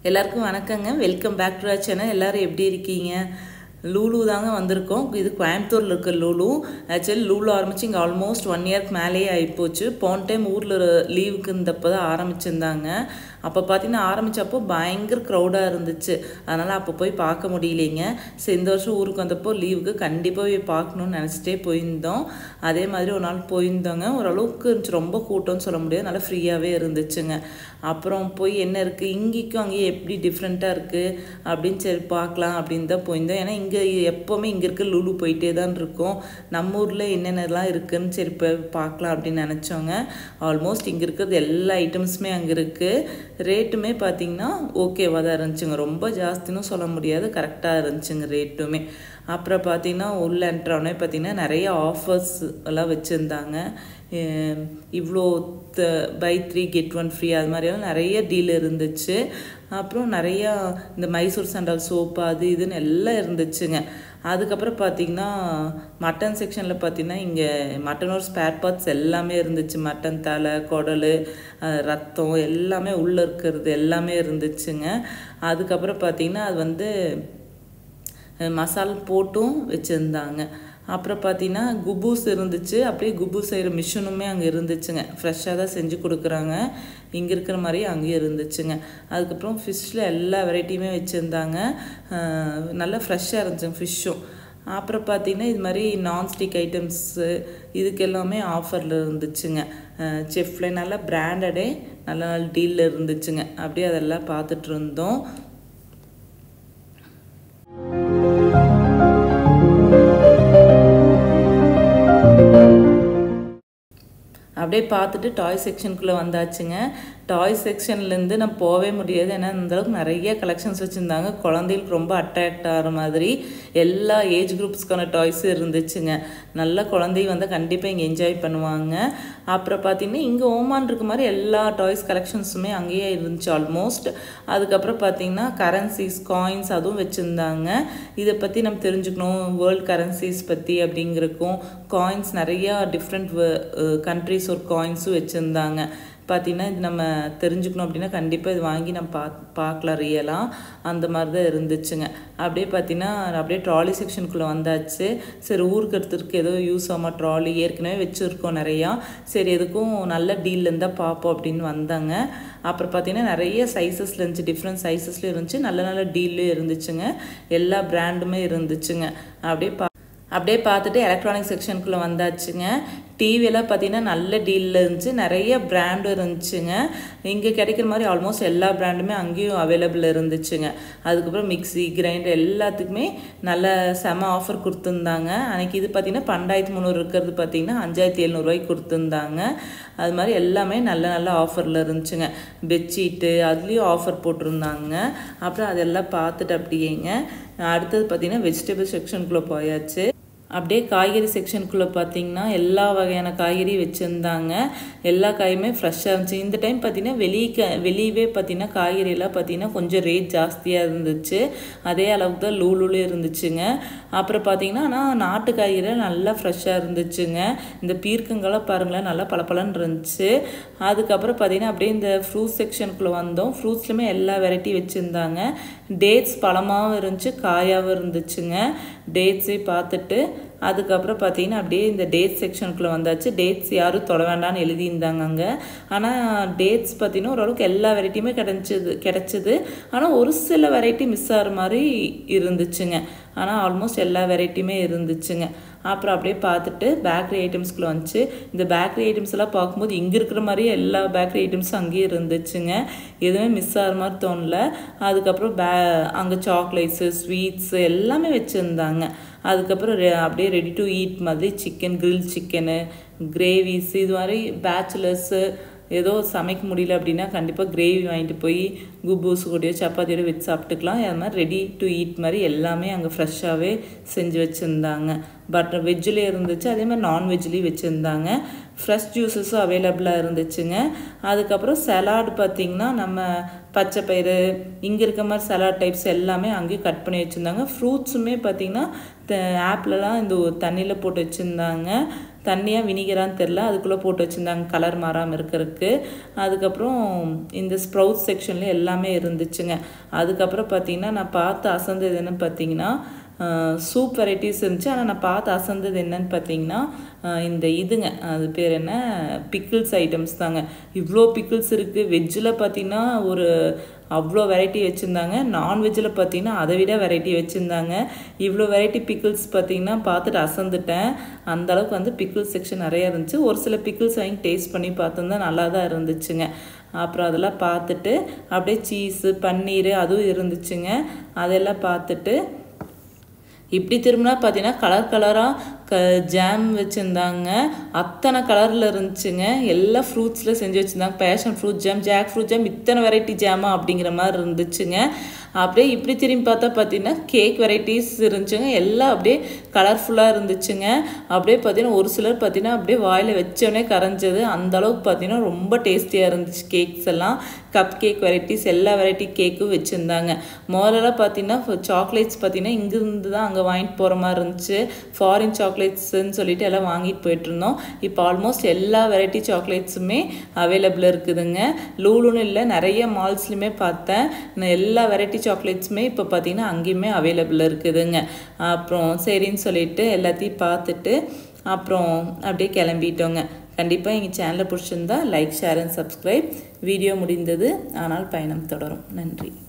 எல்லாருக்கும் வணக்கங்க welcome back to our channel எல்லாரும் எப்படி இருக்கீங்க லூலு தாங்க வந்திருக்கோம் இது கோயம்புத்தூரில் இருக்க லூலு ஆக்சுவலி லூலு ஆரம்பிச்சு இங்கே ஆல்மோஸ்ட் ஒன் இயர்க்கு மேலேயே ஆகிப்போச்சு போன டைம் ஊரில் லீவுக்கு இருந்தப்போ தான் ஆரம்பிச்சிருந்தாங்க அப்போ பார்த்தீங்கன்னா ஆரம்பித்தப்போ பயங்கர க்ரௌடாக இருந்துச்சு அதனால் அப்போ போய் பார்க்க முடியலைங்க சரி இந்த வருஷம் ஊருக்கு வந்தப்போ லீவுக்கு கண்டிப்பாக போய் பார்க்கணுன்னு நினச்சிட்டே போயிருந்தோம் அதே மாதிரி ஒரு நாள் போயிருந்தோங்க ஓரளவுக்கு இருந்துச்சு ரொம்ப கூட்டம்னு சொல்ல முடியாது நல்லா ஃப்ரீயாகவே இருந்துச்சுங்க அப்புறம் போய் என்ன இருக்குது இங்கேக்கும் அங்கேயும் எப்படி டிஃப்ரெண்ட்டாக இருக்குது அப்படின்னு சரி பார்க்கலாம் அப்படின்னு தான் போயிருந்தோம் ஏன்னா இங்கே எப்போவுமே இங்கே இருக்க லுலு போயிட்டே தான் இருக்கும் நம்ம ஊரில் என்னென்னலாம் இருக்குதுன்னு சரி இப்போ பார்க்கலாம் அப்படின்னு நினச்சோங்க ஆல்மோஸ்ட் இங்கே இருக்கிறது எல்லா ஐட்டம்ஸுமே அங்கே இருக்குது ரேட்டுமே பார்த்திங்கன்னா ஓகேவாக தான் இருந்துச்சுங்க ரொம்ப ஜாஸ்தின்னு சொல்ல முடியாது கரெக்டாக இருந்துச்சுங்க ரேட்டுமே அப்புறம் பார்த்திங்கன்னா உள்ள என்ட்ரானே பார்த்திங்கன்னா நிறைய ஆஃபர்ஸ் எல்லாம் வச்சுருந்தாங்க இவ்வளோ the buy three get one free அது மாதிரியெல்லாம் நிறைய டீல் இருந்துச்சு அப்புறம் நிறையா இந்த மைசூர் சாண்டல் சோப்பு அது இதுன்னு எல்லாம் இருந்துச்சுங்க அதுக்கப்புறம் பார்த்திங்கன்னா மட்டன் செக்ஷனில் பார்த்திங்கன்னா இங்கே மட்டனோட ஸ்பேர் பார்ட்ஸ் எல்லாமே இருந்துச்சு மட்டன் தலை குடல் ரத்தம் எல்லாமே உள்ளே இருக்கிறது எல்லாமே இருந்துச்சுங்க அதுக்கப்புறம் பார்த்திங்கன்னா அது வந்து மசால் போட்டும் வச்சுருந்தாங்க அப்புறம் பார்த்தீங்கன்னா குபூஸ் இருந்துச்சு அப்படியே குபூஸ் செய்கிற மிஷினுமே அங்கே இருந்துச்சுங்க ஃப்ரெஷ்ஷாக தான் செஞ்சு கொடுக்குறாங்க இங்கே இருக்கிற மாதிரி அங்கேயும் இருந்துச்சுங்க அதுக்கப்புறம் ஃபிஷ்ஷில் எல்லா வெரைட்டியுமே வச்சுருந்தாங்க நல்லா ஃப்ரெஷ்ஷாக இருந்துச்சுங்க ஃபிஷ்ஷும் அப்புறம் பார்த்திங்கன்னா இது மாதிரி நான்ஸ்டிக் ஐட்டம்ஸு இதுக்கு எல்லாமே ஆஃபரில் இருந்துச்சுங்க செஃப்பில் நல்லா பிராண்டடே நல்ல நல்ல டீலில் இருந்துச்சுங்க அப்படியே அதெல்லாம் பார்த்துட்டு இருந்தோம் அப்படியே பார்த்துட்டு டாய் செக்ஷனுக்குள்ளே வந்தாச்சுங்க டாய் செக்ஷன்லேருந்து நான் போகவே முடியாது ஏன்னா அந்தளவுக்கு நிறைய கலெக்ஷன்ஸ் வச்சுருந்தாங்க குழந்தைகளுக்கு ரொம்ப அட்ராக்ட் ஆகிற மாதிரி எல்லா ஏஜ் குரூப்ஸ்க்கான டாய்ஸும் இருந்துச்சுங்க நல்ல குழந்தை வந்தால் கண்டிப்பாக இங்கே என்ஜாய் பண்ணுவாங்க அப்புறம் பார்த்திங்கன்னா இங்கே ஓமான் இருக்க மாதிரி எல்லா டாய்ஸ் கலெக்ஷன்ஸுமே அங்கேயே இருந்துச்சு ஆல்மோஸ்ட் அதுக்கப்புறம் பார்த்திங்கன்னா கரன்சிஸ் காயின்ஸ் அதுவும் வச்சுருந்தாங்க இதை பற்றி நம்ம தெரிஞ்சுக்கணும் வேர்ல்ட் கரன்சிஸ் பற்றி அப்படிங்கிறக்கும் காயின்ஸ் நிறையா டிஃப்ரெண்ட் கண்ட்ரிஸ் ஒரு காயின்ஸும் வச்சுருந்தாங்க பார்த்தீங்கன்னா இது நம்ம தெரிஞ்சுக்கணும் அப்படின்னா கண்டிப்பாக இது வாங்கி நம்ம பா பார்க்கலாம் ரியலாக அந்த மாதிரி தான் இருந்துச்சுங்க அப்படியே பார்த்தீங்கன்னா அப்படியே ட்ராலி செக்ஷனுக்குள்ளே வந்தாச்சு சரி ஊருக்கு எடுத்துருக்கு ஏதோ யூஸ் ஆகாமல் ட்ராலி ஏற்கனவே வச்சுருக்கோம் நிறையா சரி எதுக்கும் நல்ல டீல் இருந்தால் பார்ப்போம் அப்படின்னு வந்தாங்க அப்புறம் பார்த்தீங்கன்னா நிறைய சைஸஸில் இருந்துச்சு டிஃப்ரெண்ட் சைஸஸ்லேயும் இருந்துச்சு நல்ல நல்ல டீல்லையும் இருந்துச்சுங்க எல்லா பிராண்டுமே இருந்துச்சுங்க அப்படியே பா அப்படியே பார்த்துட்டு எலக்ட்ரானிக் செக்ஷனுக்குள்ளே வந்தாச்சுங்க டிவியெல்லாம் பார்த்தீங்கன்னா நல்ல டீலில் இருந்துச்சு நிறைய பிராண்டும் இருந்துச்சுங்க இங்கே கிடைக்கிற மாதிரி ஆல்மோஸ்ட் எல்லா பிராண்டுமே அங்கேயும் அவைலபிள் இருந்துச்சுங்க அதுக்கப்புறம் மிக்சி கிரைண்டர் எல்லாத்துக்குமே நல்ல செம ஆஃபர் கொடுத்துருந்தாங்க அன்றைக்கி இது பார்த்திங்கன்னா பன்னெண்டாயிரத்தி முந்நூறு இருக்கிறது பார்த்திங்கன்னா அஞ்சாயிரத்தி எழுநூறுவாய்க்கு கொடுத்துருந்தாங்க அது மாதிரி எல்லாமே நல்ல நல்ல ஆஃபரில் இருந்துச்சுங்க பெட்ஷீட்டு அதுலேயும் ஆஃபர் போட்டிருந்தாங்க அப்புறம் அதெல்லாம் பார்த்துட்டு அப்படியேங்க அடுத்தது பார்த்திங்கன்னா வெஜிடபிள் செக்ஷனுக்குள்ளே போயாச்சு அப்படியே காய்கறி செக்ஷனுக்குள்ளே பார்த்தீங்கன்னா எல்லா வகையான காய்கறி வச்சுருந்தாங்க எல்லா காயுமே ஃப்ரெஷ்ஷாக இருந்துச்சு இந்த டைம் பார்த்தீங்கன்னா வெளியே க வெளியவே பார்த்தீங்கன்னா காய்கறியெல்லாம் பார்த்தீங்கன்னா கொஞ்சம் ரேட் ஜாஸ்தியாக இருந்துச்சு அதே அளவுக்கு தான் லூலுலே இருந்துச்சுங்க அப்புறம் பார்த்தீங்கன்னா ஆனால் நாட்டு காய்கறிலாம் நல்லா ஃப்ரெஷ்ஷாக இருந்துச்சுங்க இந்த பீர்க்கங்கெல்லாம் பாருங்களேன் நல்லா பளபளன்னு இருந்துச்சு அதுக்கப்புறம் பார்த்தீங்கன்னா அப்படியே இந்த ஃப்ரூட் செக்ஷனுக்குள்ளே வந்தோம் ஃப்ரூட்ஸ்லையுமே எல்லா வெரைட்டி வச்சுருந்தாங்க டேட்ஸ் பழமாகவும் இருந்துச்சு காயாகவும் இருந்துச்சுங்க டேட்ஸே பார்த்துட்டு அதுக்கப்புறம் பார்த்தீங்கன்னா அப்படியே இந்த டேட்ஸ் செக்ஷனுக்குள்ளே வந்தாச்சு டேட்ஸ் யாரும் தொட வேண்டாம்னு எழுதியிருந்தாங்க அங்கே ஆனால் டேட்ஸ் பார்த்தீங்கன்னா ஓரளவுக்கு எல்லா வெரைட்டியுமே கிடச்சிது கிடச்சிது ஆனால் ஒரு சில வெரைட்டி மிஸ் ஆகிற மாதிரி இருந்துச்சுங்க ஆனால் ஆல்மோஸ்ட் எல்லா வெரைட்டியுமே இருந்துச்சுங்க அப்புறம் அப்படியே பார்த்துட்டு பேக்கரி ஐட்டம்ஸ்குள்ளே வந்துச்சு இந்த பேக்கரி ஐட்டம்ஸ் எல்லாம் பார்க்கும்போது இங்கே இருக்கிற மாதிரியே எல்லா பேக்கரி ஐட்டம்ஸும் அங்கேயே இருந்துச்சுங்க எதுவுமே மிஸ் ஆகிற மாதிரி தோணல அதுக்கப்புறம் பே அங்கே சாக்லேட்ஸு ஸ்வீட்ஸு எல்லாமே வச்சுருந்தாங்க அதுக்கப்புறம் அப்படியே ரெடி டு ஈட் மாதிரி சிக்கன் கிரில் சிக்கனு கிரேவிஸ் இது மாதிரி பேச்சுலர்ஸு ஏதோ சமைக்க முடியல அப்படின்னா கண்டிப்பாக கிரேவி வாங்கிட்டு போய் குபூஸ் கூடயோ சப்பாத்தியோட வச்சு சாப்பிட்டுக்கலாம் அது மாதிரி ரெடி டு ஈட் மாதிரி எல்லாமே அங்கே ஃப்ரெஷ்ஷாகவே செஞ்சு வச்சுருந்தாங்க பட் வெஜ்ஜிலே இருந்துச்சு அதே மாதிரி நான்வெஜ்லேயும் வச்சுருந்தாங்க ஃப்ரெஷ் ஜூஸஸும் அவைலபிளாக இருந்துச்சுங்க அதுக்கப்புறம் சலாட் பார்த்திங்கன்னா நம்ம பச்சை பயிறு இங்கே இருக்க மாதிரி சலாட் டைப்ஸ் எல்லாமே அங்கேயும் கட் பண்ணி வச்சுருந்தாங்க ஃப்ரூட்ஸுமே பார்த்திங்கன்னா ஆப்லலாம் இந்த தண்ணியில் போட்டு வச்சுருந்தாங்க தண்ணியாக வினிகரான்னு தெரில அதுக்குள்ளே போட்டு வச்சுருந்தாங்க கலர் மாறாமல் இருக்கிறதுக்கு அதுக்கப்புறம் இந்த ஸ்ப்ரவுட் செக்ஷனில் எல்லாமே இருந்துச்சுங்க அதுக்கப்புறம் பார்த்தீங்கன்னா நான் பார்த்து அசந்தது என்னன்னு பார்த்தீங்கன்னா சூப் வெரைட்டிஸ் இருந்துச்சு ஆனால் நான் பார்த்து அசந்தது என்னன்னு பார்த்தீங்கன்னா இந்த இதுங்க அது பேர் என்ன பிக்கிள்ஸ் ஐட்டம்ஸ் தாங்க இவ்வளோ பிக்கிள்ஸ் இருக்குது வெஜ்ஜில் பார்த்தீங்கன்னா ஒரு அவ்வளோ வெரைட்டி வச்சுருந்தாங்க நான்வெஜ்ஜில் பார்த்தீங்கன்னா அதை விட வெரைட்டி வச்சுருந்தாங்க இவ்வளோ வெரைட்டி பிக்கிள்ஸ் பார்த்தீங்கன்னா பார்த்துட்டு அசந்துட்டேன் அந்த அளவுக்கு வந்து பிக்கிள்ஸ் செக்ஷன் நிறையா இருந்துச்சு ஒரு சில பிக்கிள்ஸ் வாங்கி டேஸ்ட் பண்ணி பார்த்தோம்னா நல்லா தான் இருந்துச்சுங்க அப்புறம் அதெல்லாம் பார்த்துட்டு அப்படியே சீஸு பன்னீர் அதுவும் இருந்துச்சுங்க அதெல்லாம் பார்த்துட்டு இப்படி திரும்பினா பார்த்தீங்கன்னா கலர் கலராக க ஜாம் வச்சுருந்தாங்க அத்தனை கலரில் இருந்துச்சுங்க எல்லா ஃப்ரூட்ஸில் செஞ்சு வச்சுருந்தாங்க passion fruit jam jackfruit jam இத்தனை வெரைட்டி ஜாமா அப்படிங்கிற மாதிரி இருந்துச்சுங்க அப்படியே இப்படி திரும்பி பார்த்தா பார்த்தீங்கன்னா கேக் வெரைட்டிஸ் இருந்துச்சுங்க எல்லாம் அப்படியே கலர்ஃபுல்லாக இருந்துச்சுங்க அப்படியே பார்த்தீங்கன்னா ஒரு சிலர் பார்த்தீங்கன்னா அப்படியே வாயில் வச்சோடனே கரைஞ்சது அந்த அளவுக்கு பார்த்தீங்கன்னா ரொம்ப டேஸ்டியாக இருந்துச்சு கேக்ஸ் எல்லாம் கப் கேக் வெரைட்டிஸ் எல்லா வெரைட்டி கேக்கும் வச்சுருந்தாங்க முதல்ல பார்த்தீங்கன்னா சாக்லேட்ஸ் பார்த்தீங்கன்னா இங்கேருந்து தான் அங்கே வாங்கிட்டு போகிற மாதிரி இருந்துச்சு ஃபாரின் சாக்லேட்ஸ்ன்னு சொல்லிட்டு எல்லாம் வாங்கிட்டு போயிட்டு இருந்தோம் இப்போ ஆல்மோஸ்ட் எல்லா வெரைட்டி சாக்லேட்ஸுமே அவைலபிள் இருக்குதுங்க லூலுன்னு இல்லை நிறைய மால்ஸ்லையுமே பார்த்தேன் எல்லா வெரைட்டி சாக்லேட்ஸுமே இப்போ பார்த்தீங்கன்னா அங்கேயுமே அவைலபிள் இருக்குதுங்க அப்புறம் சரின்னு சொல்லிட்டு எல்லாத்தையும் பார்த்துட்டு அப்புறம் அப்படியே கிளம்பிட்டோங்க கண்டிப்பாக எங்கள் சேனலை பிடிச்சிருந்தா like share and subscribe video முடிந்தது ஆனால் பயணம் தொடரும் நன்றி